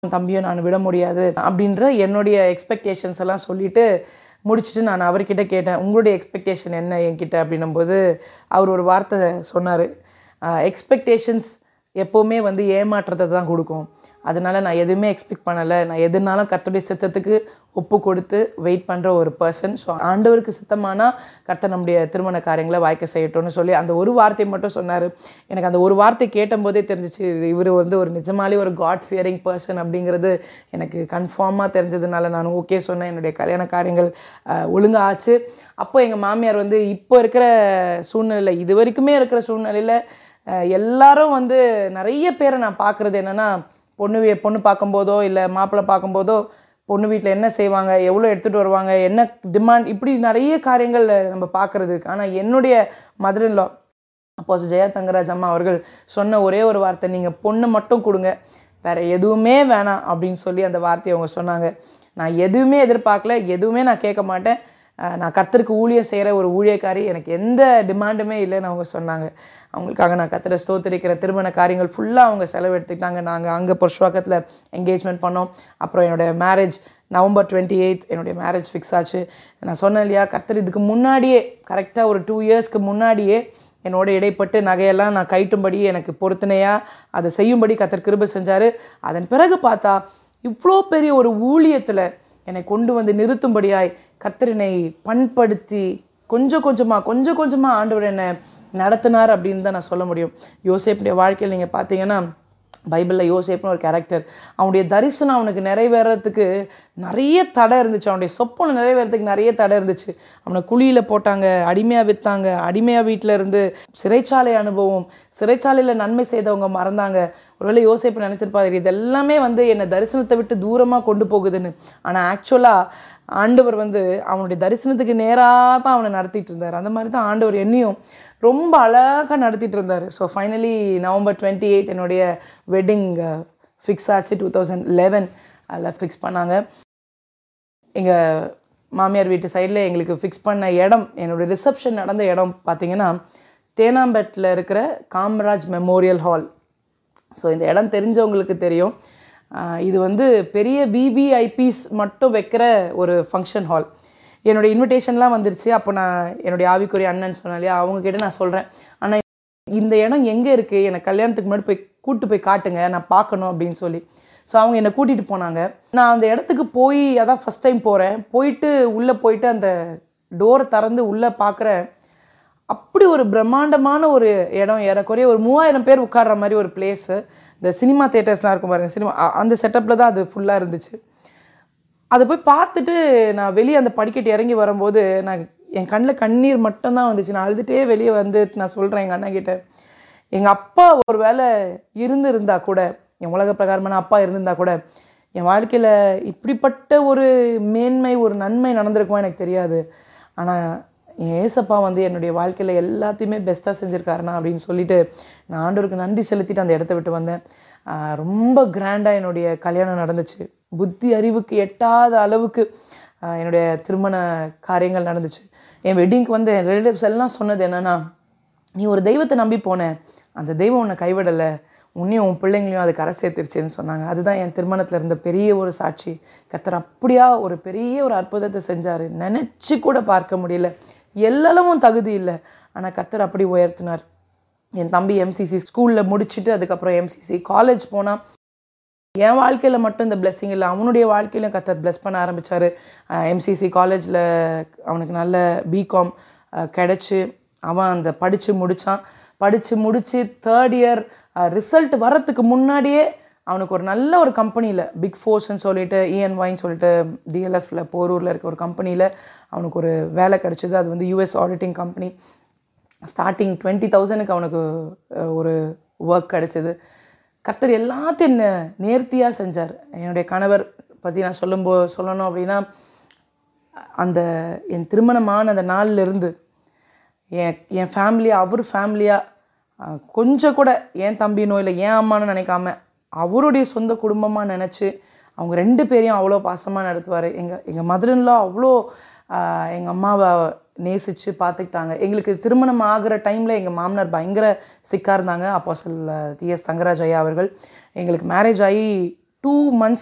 தம்பியும் நான் விட முடியாது அப்படின்ற என்னுடைய எக்ஸ்பெக்டேஷன்ஸ் எல்லாம் சொல்லிட்டு முடிச்சுட்டு நான் அவர்கிட்ட கேட்டேன் உங்களுடைய எக்ஸ்பெக்டேஷன் என்ன என்கிட்ட அப்படின்னும்போது அவர் ஒரு வார்த்தை சொன்னார் எக்ஸ்பெக்டேஷன்ஸ் எப்போவுமே வந்து ஏமாற்றத்தை தான் கொடுக்கும் அதனால நான் எதுவுமே எக்ஸ்பெக்ட் பண்ணலை நான் எதுனாலும் கர்த்தருடைய சித்தத்துக்கு ஒப்பு கொடுத்து வெயிட் பண்ணுற ஒரு பர்சன் ஸோ ஆண்டவருக்கு சித்தமானா கர்த்தர் நம்முடைய திருமண காரியங்களை வாய்க்க செய்யட்டும்னு சொல்லி அந்த ஒரு வார்த்தை மட்டும் சொன்னார் எனக்கு அந்த ஒரு வார்த்தை கேட்டபோதே தெரிஞ்சிச்சு இவர் வந்து ஒரு நிஜமாலே ஒரு காட் ஃபியரிங் பர்சன் அப்படிங்கிறது எனக்கு கன்ஃபார்மாக தெரிஞ்சதுனால நான் ஓகே சொன்னேன் என்னுடைய கல்யாண காரியங்கள் ஒழுங்காக ஆச்சு அப்போ எங்கள் மாமியார் வந்து இப்போ இருக்கிற சூழ்நிலை இது வரைக்குமே இருக்கிற சூழ்நிலையில் அஹ் எல்லாரும் வந்து நிறைய பேரை நான் பார்க்குறது என்னென்னா பொண்ணு வீ- பொண்ணு பார்க்கும்போதோ இல்லை மாப்பிள்ளை பார்க்கும்போதோ பொண்ணு வீட்டில் என்ன செய்வாங்க எவ்வளோ எடுத்துகிட்டு வருவாங்க என்ன டிமாண்ட் இப்படி நிறைய காரியங்கள் நம்ம பார்க்குறது ஆனால் என்னுடைய மதர் இன் லா அப்போஸ் ஜெயா தங்கராஜ் அம்மா அவர்கள் சொன்ன ஒரே ஒரு வார்த்தை நீங்கள் பொண்ணு மட்டும் கொடுங்க வேறு எதுவுமே வேணாம் அப்படின்னு சொல்லி அந்த வார்த்தையை அவங்க சொன்னாங்க நான் எதுவுமே எதிர்பார்க்கல எதுவுமே நான் கேட்க மாட்டேன் அஹ் நான் கர்த்தருக்கு ஊழியம் செய்கிற ஒரு ஊழியக்காரி எனக்கு எந்த டிமாண்டுமே இல்லைன்னு அவங்க சொன்னாங்க அவங்களுக்காக நான் கர்த்தரை ஸ்தோத்திரிக்கிற திருமண காரியங்கள் ஃபுல்லாக அவங்க செலவெடுத்துக்கிட்டாங்க நாங்கள் அங்கே புருஷ்வாக்கத்தில் என்கேஜ்மெண்ட் பண்ணோம் அப்புறம் என்னோடய மேரேஜ் நவம்பர் டுவெண்ட்டி எயித் என்னுடைய மேரேஜ் ஃபிக்ஸ் ஆச்சு நான் சொன்னேன் இல்லையா கர்த்தர் இதுக்கு முன்னாடியே கரெக்டாக ஒரு டூ இயர்ஸ்க்கு முன்னாடியே என்னோட இடைப்பட்டு நகையெல்லாம் நான் கைட்டும்படி எனக்கு பொருத்தனையாக அதை செய்யும்படி கத்தர் கிருபை செஞ்சார் அதன் பிறகு பார்த்தா இவ்வளோ பெரிய ஒரு ஊழியத்தில் என்னை கொண்டு வந்து நிறுத்தும்படியாய் கர்த்தர் என்னை பண்படுத்தி கொஞ்சம் கொஞ்சமாக கொஞ்சம் கொஞ்சமாக ஆண்டவர் என்னை நடத்தினார் அப்படின்னு தான் நான் சொல்ல முடியும் யோசேப்புடைய வாழ்க்கையில் நீங்கள் பார்த்தீங்கன்னா பைபிளில் யோசேப்னு ஒரு கேரக்டர் அவனுடைய தரிசனம் அவனுக்கு நிறைவேறதுக்கு நிறைய தடை இருந்துச்சு அவனுடைய சொப்பனை நிறைவேறதுக்கு நிறைய தடை இருந்துச்சு அவனை குழியில் போட்டாங்க அடிமையாக விற்றாங்க அடிமையாக வீட்டில் இருந்து சிறைச்சாலை அனுபவம் சிறைச்சாலையில் நன்மை செய்தவங்க மறந்தாங்க ஒருவேளை யோசேப்பு நினச்சிருப்பாரு இது எல்லாமே வந்து என்னை தரிசனத்தை விட்டு தூரமாக கொண்டு போகுதுன்னு ஆனால் ஆக்சுவலாக ஆண்டவர் வந்து அவனுடைய தரிசனத்துக்கு நேராக தான் அவனை நடத்திட்டு இருந்தார் அந்த மாதிரி தான் ஆண்டவர் என்னையும் ரொம்ப அழகாக நடத்திட்டு இருந்தார் so finally November twenty eight என்னுடைய வெட்டிங் ஃபிக்ஸ் ஆச்சு டூ தௌசண்ட் லெவன் அதில் ஃபிக்ஸ் பண்ணாங்க எங்கள் மாமியார் வீட்டு சைடில் எங்களுக்கு ஃபிக்ஸ் பண்ண இடம் என்னோடய ரிசப்ஷன் நடந்த இடம் பார்த்தீங்கன்னா தேனாம்பேட்டில் இருக்கிற காமராஜ் மெமோரியல் ஹால் ஸோ இந்த இடம் தெரிஞ்சவங்களுக்கு தெரியும் ஆஹ் இது வந்து பெரிய விவிஐபிஸ் மட்டும் வைக்கிற ஒரு ஃபங்க்ஷன் ஹால் என்னோட இன்விடேஷன்லாம் வந்துருச்சு அப்போ நான் என்னுடைய ஆவிக்குரிய அண்ணன் சொன்னேன் இல்லையா அவங்கக்கிட்ட நான் சொல்கிறேன் ஆனால் இந்த இடம் எங்கே இருக்குது எனக்கு கல்யாணத்துக்கு முன்னாடி போய் கூட்டு போய் காட்டுங்க நான் பார்க்கணும் அப்படின்னு சொல்லி ஸோ அவங்க என்னை கூட்டிகிட்டு போனாங்க நான் அந்த இடத்துக்கு போய் அதான் ஃபஸ்ட் டைம் போகிறேன் போயிட்டு உள்ளே போயிட்டு அந்த டோரை திறந்து உள்ளே பார்க்குறேன் அப்படி ஒரு பிரம்மாண்டமான ஒரு இடம் ஏறக்குறைய ஒரு மூவாயிரம் பேர் உட்கார்ற மாதிரி ஒரு பிளேஸு இந்த சினிமா தேட்டர்ஸ்லாம் இருக்கும் பாருங்க சினிமா அ- அந்த செட்டப்பில் தான் அது ஃபுல்லாக இருந்துச்சு அதை போய் பார்த்துட்டு நான் வெளியே அந்த படிக்கட்டு இறங்கி வரும்போது நான் என் கண்ணில் கண்ணீர் மட்டும்தான் வந்துச்சு நான் அழுதுகிட்டே வெளியே வந்து நான் சொல்கிறேன் எங்கள் அண்ணன் கிட்ட எங்கள் அப்பா ஒரு வேளை இருந்திருந்தா கூட என் உலக பிரகாரமான அப்பா இருந்திருந்தா கூட என் வாழ்க்கையில் இப்படிப்பட்ட ஒரு மேன்மை ஒரு நன்மை நடந்திருக்குமா எனக்கு தெரியாது ஆனால் என் ஏசப்பா வந்து என்னுடைய வாழ்க்கையில் எல்லாத்தையுமே பெஸ்ட்டாக செஞ்சுருக்காருண்ணா அப்படின்னு சொல்லிட்டு நான் ஆண்டவருக்கு நன்றி செலுத்திட்டு அந்த இடத்த விட்டு வந்தேன் ஆஹ் ரொம்ப கிராண்டாக என்னுடைய கல்யாணம் நடந்துச்சு புத்தி அறிவுக்கு எட்டாத அளவுக்கு ஆஹ் என்னுடைய திருமண காரியங்கள் நடந்துச்சு என் வெட்டிங்க்கு வந்து என் ரிலேட்டிவ்ஸ் எல்லாம் சொன்னது என்னன்னா நீ ஒரு தெய்வத்தை நம்பி போன அந்த தெய்வம் உன்னை கைவிடலை உன்னையும் உன் பிள்ளைங்களையும் அது கரை சேர்த்துருச்சுன்னு சொன்னாங்க அதுதான் என் திருமணத்தில் இருந்த பெரிய ஒரு சாட்சி கர்த்தர் அப்படியா ஒரு பெரிய ஒரு அற்புதத்தை செஞ்சார் நினச்சி கூட பார்க்க முடியல எல்லளவும் தகுதி இல்லை ஆனால் கர்த்தர் அப்படி உயர்த்தினார் என் தம்பி எம்சிசி ஸ்கூலில் முடிச்சுட்டு அதுக்கப்புறம் எம்சிசி காலேஜ் போனான் என் வாழ்க்கையில் மட்டும் இந்த blessing இல்லை அவனுடைய வாழ்க்கையிலும் கத்தர் bless பண்ண ஆரம்பித்தார் எம்சிசி காலேஜில் அவனுக்கு நல்ல பிகாம் கிடச்சி அவன் அந்த படித்து முடித்தான் படித்து முடித்து தேர்ட் இயர் ரிசல்ட் வரத்துக்கு முன்னாடியே அவனுக்கு ஒரு நல்ல ஒரு கம்பெனியில் பிக் ஃபோர்ஸ்ன்னு சொல்லிட்டு இஎன்ஒய்ன்னு சொல்லிட்டு டிஎல்எஃப்ல போரூரில் இருக்க ஒரு கம்பெனியில் அவனுக்கு ஒரு வேலை கிடச்சிது அது வந்து US auditing company starting twenty தௌசண்ட்க்கு அவனுக்கு அஹ், ஒரு ஒர்க் கிடச்சிது கர்த்தர் எல்லாத்தையும் நே- நேர்த்தியாக செஞ்சார் என்னுடைய கணவர் பற்றி நான் சொல்லும்போ சொல்லணும் அப்படின்னா அந்த என் திருமணமான அந்த நாள்ல இருந்து என் என் ஃபேமிலியாக அவர் ஃபேமிலியாக கொஞ்சம் கூட என் தம்பினோ இல்லை என் அம்மானோ நினைக்காம அவருடைய சொந்த குடும்பமாக நினச்சி அவங்க ரெண்டு பேரையும் அவ்வளோ பாசமாக நடத்துவார் எங்கள் எங்கள் மதுரன்லா அவ்வளோ எங்கள் அம்மாவை நேசித்து பார்த்துக்கிட்டாங்க எங்களுக்கு திருமணம் ஆகிற டைமில் எங்கள் மாமனார் பயங்கர சிக்காக இருந்தாங்க அப்போ சொல் டிஎஸ் தங்கராஜ் ஐயா அவர்கள் எங்களுக்கு மேரேஜ் ஆகி டூ மந்த்ஸ்